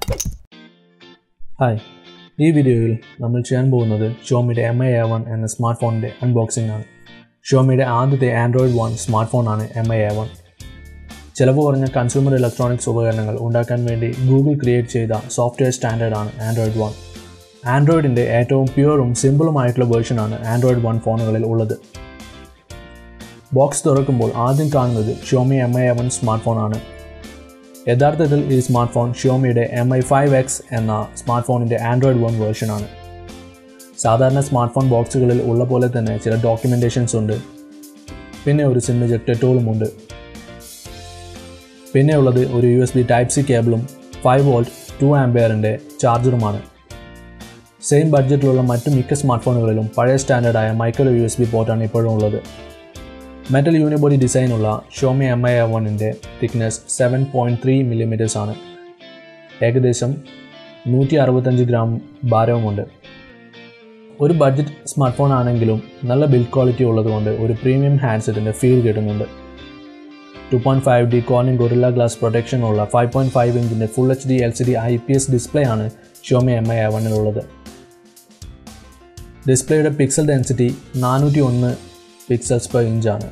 hi ഈ വീഡിയോയിൽ നമ്മൾ ചെയ്യാൻ പോകുന്നത് ഷോമിയുടെ എം ഐ എ വൺ എന്ന സ്മാർട്ട് ഫോണിൻ്റെ അൺബോക്സിംഗ് ആണ് ഷോമിയുടെ ആദ്യത്തെ ആൻഡ്രോയിഡ് വൺ സ്മാർട്ട് ഫോണാണ് എം ഐ എ വൺ ചിലവ് കുറഞ്ഞ കൺസ്യൂമർ ഇലക്ട്രോണിക്സ് ഉപകരണങ്ങൾ ഉണ്ടാക്കാൻ വേണ്ടി ഗൂഗിൾ ക്രിയേറ്റ് ചെയ്ത സോഫ്റ്റ്വെയർ സ്റ്റാൻഡേർഡാണ് ആൻഡ്രോയിഡ് വൺ ആൻഡ്രോയിഡിൻ്റെ ഏറ്റവും പ്യുവറും സിമ്പിളുമായിട്ടുള്ള വേർഷനാണ് ആൻഡ്രോയിഡ് വൺ ഫോണുകളിൽ ഉള്ളത് ബോക്സ് തുറക്കുമ്പോൾ ആദ്യം കാണുന്നത് Xiaomi M I one smart ഫോണാണ് യഥാർത്ഥത്തിൽ ഈ സ്മാർട്ട് ഫോൺ ഷിയോമിയുടെ എം ഐ ഫൈവ് എക്സ് എന്ന സ്മാർട്ട് ഫോണിൻ്റെ ആൻഡ്രോയിഡ് വൺ വേർഷനാണ് സാധാരണ സ്മാർട്ട് ഫോൺ ബോക്സുകളിൽ ഉള്ള പോലെ തന്നെ ചില ഡോക്യുമെൻറ്റേഷൻസ് ഉണ്ട് പിന്നെ ഒരു സിം ഇജക്ടർ ടൂളും ഉണ്ട് പിന്നെ ഉള്ളത് ഒരു U S B type C കേബിളും ഫൈവ് വോൾട്ട് ടു ആംബിയറിൻ്റെ ചാർജറുമാണ് സെയിം ബഡ്ജറ്റിലുള്ള മറ്റു മിക്ക സ്മാർട്ട് ഫോണുകളിലും പഴയ സ്റ്റാൻഡേർഡായ മൈക്രോ യു എസ് ബി പോർട്ടാണ് ഇപ്പോഴും ഉള്ളത് മെറ്റൽ യൂണിബോഡി ഡിസൈനുള്ള ഷോമി എം ഐ വണ്ണിൻ്റെ thickness seven point three millimetres ആണ് ഏകദേശം നൂറ്റി അറുപത്തഞ്ച് ഗ്രാം ഭാരവുമുണ്ട് ഒരു ബഡ്ജറ്റ് സ്മാർട്ട് ഫോൺ ആണെങ്കിലും നല്ല ബിൽഡ് ക്വാളിറ്റി ഉള്ളതുകൊണ്ട് ഒരു പ്രീമിയം ഹാൻഡ്സെറ്റിൻ്റെ ഫീൽ കിട്ടുന്നുണ്ട് two point five D Corning Gorilla glass protection ഉള്ള ഫൈവ് പോയിൻറ്റ് ഫൈവ് ഇഞ്ചിൻ്റെ full H D L C D I P S display ആണ് ഷോമി എം ഐ വണ്ണിലുള്ളത് ഡിസ്പ്ലേയുടെ പിക്സൽ ഡെൻസിറ്റി നാനൂറ്റി ഒന്ന് പിക്സൽസ് പെർ ഇഞ്ചാണ്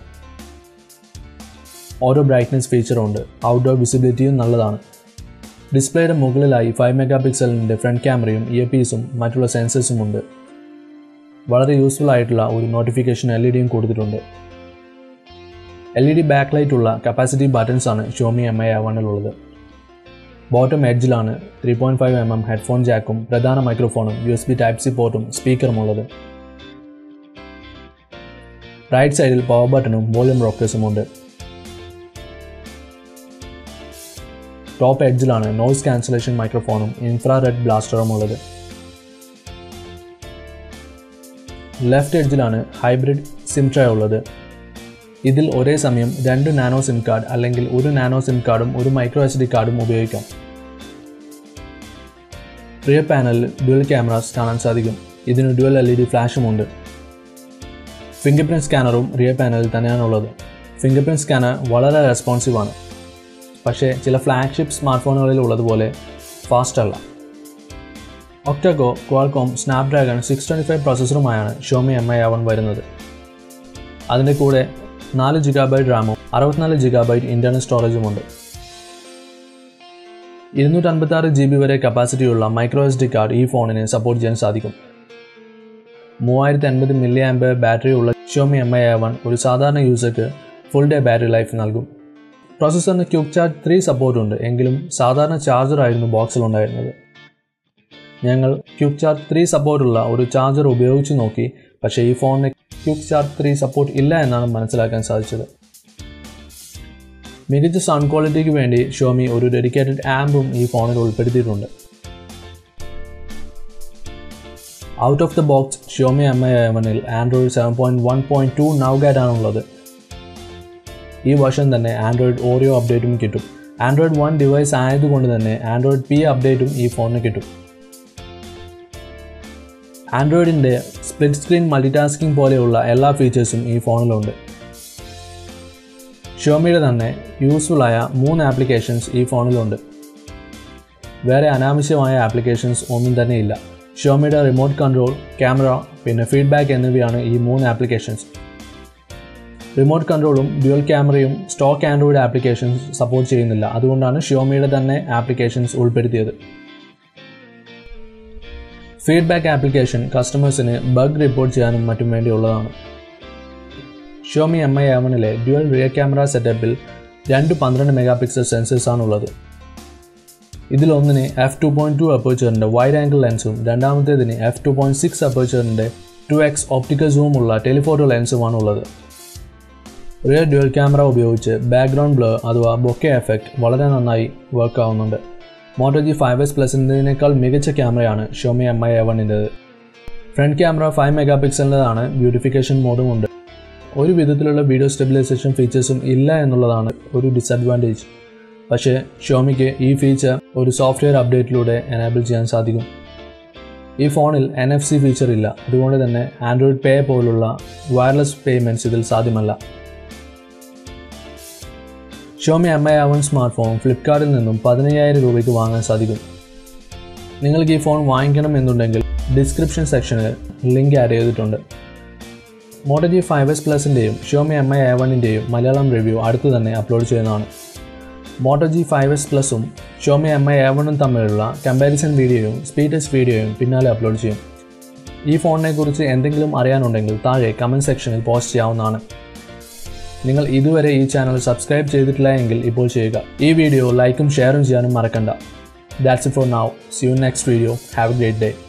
ഓരോ ബ്രൈറ്റ്നസ് ഫീച്ചറും ഉണ്ട് ഔട്ട്ഡോർ വിസിബിലിറ്റിയും നല്ലതാണ് ഡിസ്പ്ലേയുടെ മുകളിലായി ഫൈവ് മെഗാ പിക്സലിൻ്റെ ഫ്രണ്ട് ക്യാമറയും ഇയർ പീസും മറ്റുള്ള സെൻസേഴ്സും ഉണ്ട് വളരെ യൂസ്ഫുൾ ആയിട്ടുള്ള ഒരു നോട്ടിഫിക്കേഷൻ എൽ ഇ ഡിയും കൊടുത്തിട്ടുണ്ട് L E D backlight ഉള്ള കപ്പാസിറ്റി ബട്ടൺസ് ആണ് ഷോമി എം ഐ വണ്ണിലുള്ളത് ബോട്ടം എഡ്ജിലാണ് three point five M M headphone ജാക്കും പ്രധാന മൈക്രോഫോണും U S B type C പോർട്ടും സ്പീക്കറും ഉള്ളത് റൈറ്റ് സൈഡിൽ പവർ ബട്ടണും വോളിയം റോക്കേഴ്സും ഉണ്ട് ടോപ്പ് എഡ്ജിലാണ് നോയ്സ് ക്യാൻസലേഷൻ മൈക്രോഫോണും ഇൻഫ്രാറെഡ് ബ്ലാസ്റ്ററും ഉള്ളത് ലെഫ്റ്റ് എഡ്ജിലാണ് ഹൈബ്രിഡ് സിം ട്രേ ഉള്ളത് ഇതിൽ ഒരേ സമയം രണ്ട് നാനോ സിം കാർഡ് അല്ലെങ്കിൽ ഒരു നാനോ സിം കാർഡും ഒരു മൈക്രോ എച്ച് ഡി കാർഡും ഉപയോഗിക്കാം റിയർ പാനലിൽ ഡുവൽ ക്യാമറാസ് കാണാൻ സാധിക്കും ഇതിന് ഡുവൽ എൽ ഇ ഡി ഫ്ലാഷും ഉണ്ട് ഫിംഗർ പ്രിൻറ്റ് സ്കാനറും റിയർ പാനലിൽ തന്നെയാണുള്ളത് ഫിംഗർ പ്രിൻറ്റ് സ്കാനർ വളരെ റെസ്പോൺസീവ് ആണ് പക്ഷേ ചില ഫ്ലാഗ്ഷിപ്പ് സ്മാർട്ട് ഫോണുകളിൽ ഉള്ളതുപോലെ ഫാസ്റ്റ് അല്ല ഒക്ടഗോ Qualcomm Snapdragon six twenty five പ്രോസസ്സറുമായാണ് ഷോമി എം ഐ വൺ വരുന്നത് അതിൻ്റെ കൂടെ നാല് ജിഗാബൈറ്റ് റാമും അറുപത്തിനാല് ജിഗാബൈറ്റ് ഇൻറ്റർണൽ സ്റ്റോറേജും ഉണ്ട് ഇരുന്നൂറ്റൻപത്താറ് ജി ബി വരെ കപ്പാസിറ്റിയുള്ള മൈക്രോ എസ് ഡി കാർഡ് ഈ ഫോണിന് സപ്പോർട്ട് ചെയ്യാൻ സാധിക്കും മൂവായിരത്തി അൻപത് മില്ലി ആംബർ ബാറ്ററി ഉള്ള ഷോമി എം ഐ വൺ ഒരു സാധാരണ യൂസർക്ക് ഫുൾ ഡേ ബാറ്ററി ലൈഫ് നൽകും പ്രോസസ്സറിന് ക്യൂക്ക് ചാർജ് ത്രീ സപ്പോർട്ട് ഉണ്ട് എങ്കിലും സാധാരണ ചാർജർ ആയിരുന്നു ബോക്സിൽ ഉണ്ടായിരുന്നത് ഞങ്ങൾ ക്യൂക്ക് ചാർജ് ത്രീ സപ്പോർട്ടുള്ള ഒരു ചാർജർ ഉപയോഗിച്ച് നോക്കി പക്ഷേ ഈ ഫോണിന് ക്യൂക്ക് ചാർജ് ത്രീ സപ്പോർട്ട് ഇല്ല എന്നാണ് മനസ്സിലാക്കാൻ സാധിച്ചത് മികച്ച സൗണ്ട് ക്വാളിറ്റിക്ക് വേണ്ടി ഷോമി ഒരു ഡെഡിക്കേറ്റഡ് ആമ്പും ഈ ഫോണിൽ ഉൾപ്പെടുത്തിയിട്ടുണ്ട് out of the box Xiaomi M I വണ്ണിൽ Android seven point one point two Nougat ആണുള്ളത് ഈ വർഷം തന്നെ ആൻഡ്രോയിഡ് ഓറിയോ അപ്ഡേറ്റും കിട്ടും ആൻഡ്രോയിഡ് വൺ ഡിവൈസ് ആയതുകൊണ്ട് തന്നെ ആൻഡ്രോയിഡ് പി അപ്ഡേറ്റും ഈ ഫോണിന് കിട്ടും ആൻഡ്രോയിഡിൻ്റെ സ്പ്ലിറ്റ് സ്ക്രീൻ മൾട്ടിടാസ്കിംഗ് പോലെയുള്ള എല്ലാ ഫീച്ചേഴ്സും ഈ ഫോണിലുണ്ട് ഷോമിയുടെ തന്നെ യൂസ്ഫുള്ളായ മൂന്ന് ആപ്ലിക്കേഷൻസ് ഈ ഫോണിലുണ്ട് വേറെ അനാവശ്യമായ ആപ്ലിക്കേഷൻസ് ഒന്നും തന്നെ ഇല്ല ഷോമിയുടെ റിമോട്ട് കൺട്രോൾ ക്യാമറ പിന്നെ ഫീഡ്ബാക്ക് എന്നിവയാണ് ഈ മൂന്ന് ആപ്ലിക്കേഷൻസ് റിമോട്ട് കൺട്രോളും ഡ്യുവൽ ക്യാമറയും സ്റ്റോക്ക് ആൻഡ്രോയിഡ് ആപ്ലിക്കേഷൻസ് സപ്പോർട്ട് ചെയ്യുന്നില്ല അതുകൊണ്ടാണ് ഷിയോമിയുടെ തന്നെ ആപ്ലിക്കേഷൻസ് ഉൾപ്പെടുത്തിയത് ഫീഡ്ബാക്ക് ആപ്ലിക്കേഷൻ കസ്റ്റമേഴ്സിന് ബഗ് റിപ്പോർട്ട് ചെയ്യാനും മറ്റും വേണ്ടിയുള്ളതാണ് ഷിയോമി എം ഐ എവനിലെ ഡ്യുവൽ റിയർ ക്യാമറ സെറ്റപ്പിൽ രണ്ട് പന്ത്രണ്ട് മെഗാ പിക്സൽ സെൻസേഴ്സാണുള്ളത് ഇതിലൊന്നിന് എഫ് ടു പോയിൻറ്റ് ടു അപ്പേച്ചറിൻ്റെ വൈഡ് ആംഗിൾ ലെൻസും രണ്ടാമത്തേതിന് എഫ് ടു പോയിൻറ്റ് സിക്സ് അപ്പേച്ചറിൻ്റെ ടു എക്സ് ഓപ്റ്റിക്കൽ സൂമുള്ള ടെലിഫോട്ടോ ലെൻസുമാണ് ഉള്ളത് റിയർ ഡ്യുവൽ ക്യാമറ ഉപയോഗിച്ച് ബാക്ക്ഗ്രൗണ്ട് ബ്ലർ അഥവാ ബൊക്കെ എഫക്റ്റ് വളരെ നന്നായി വർക്ക് ആവുന്നുണ്ട് മോട്ടോ ജി ഫൈവ് എസ് പ്ലസിൻ്റെതിനേക്കാൾ മികച്ച ക്യാമറയാണ് ഷോമി എം ഐ എവണിൻ്റെത് ഫ്രണ്ട് ക്യാമറ ഫൈവ് മെഗാ പിക്സലിൻ്റെതാണ് ബ്യൂട്ടിഫിക്കേഷൻ മോഡും ഉണ്ട് ഒരു വിധത്തിലുള്ള വീഡിയോ സ്റ്റെബിലൈസേഷൻ ഫീച്ചേഴ്സും ഇല്ല എന്നുള്ളതാണ് ഒരു ഡിസഡ്വാൻറ്റേജ് പക്ഷേ ഷോമിക്ക് ഈ ഫീച്ചർ ഒരു സോഫ്റ്റ്വെയർ അപ്ഡേറ്റിലൂടെ എനേബിൾ ചെയ്യാൻ സാധിക്കും ഈ ഫോണിൽ എൻ എഫ് സി ഫീച്ചർ ഇല്ല അതുകൊണ്ട് തന്നെ ആൻഡ്രോയിഡ് പേ പോലുള്ള വയർലെസ് പേയ്മെൻറ്റ്സ് ഇതിൽ സാധ്യമല്ല ഷോമി എം ഐ അവൻ സ്മാർട്ട് ഫോൺ ഫ്ലിപ്കാർട്ടിൽ നിന്നും പതിനയ്യായിരം രൂപയ്ക്ക് വാങ്ങാൻ സാധിക്കും നിങ്ങൾക്ക് ഈ ഫോൺ വാങ്ങിക്കണം എന്നുണ്ടെങ്കിൽ ഡിസ്ക്രിപ്ഷൻ സെക്ഷനിൽ ലിങ്ക് ആഡ് ചെയ്തിട്ടുണ്ട് മോട്ടോ ജി ഫൈവ് എസ് പ്ലസിൻ്റെയും ഷോമി എം ഐ എ വണ്ണിൻ്റെയും മലയാളം റിവ്യൂ അടുത്തു തന്നെ അപ്ലോഡ് ചെയ്യുന്നതാണ് മോട്ടോ ജി ഫൈവ് എസ് പ്ലസും ഷോമി എം ഐ എ വണ്ണും തമ്മിലുള്ള കമ്പാരിസൺ വീഡിയോയും സ്പീഡ് ടെസ്റ്റ് വീഡിയോയും പിന്നാലെ അപ്ലോഡ് ചെയ്യും ഈ ഫോണിനെ കുറിച്ച് എന്തെങ്കിലും അറിയാനുണ്ടെങ്കിൽ താഴെ കമൻറ്റ് സെക്ഷനിൽ പോസ്റ്റ് ചെയ്യാവുന്നതാണ് നിങ്ങൾ ഇതുവരെ ഈ ചാനൽ സബ്സ്ക്രൈബ് ചെയ്തിട്ടില്ല എങ്കിൽ ഇപ്പോൾ ചെയ്യുക ഈ വീഡിയോ ലൈക്കും ഷെയറും ചെയ്യാനും മറക്കണ്ട that's it for now see you next video have a great day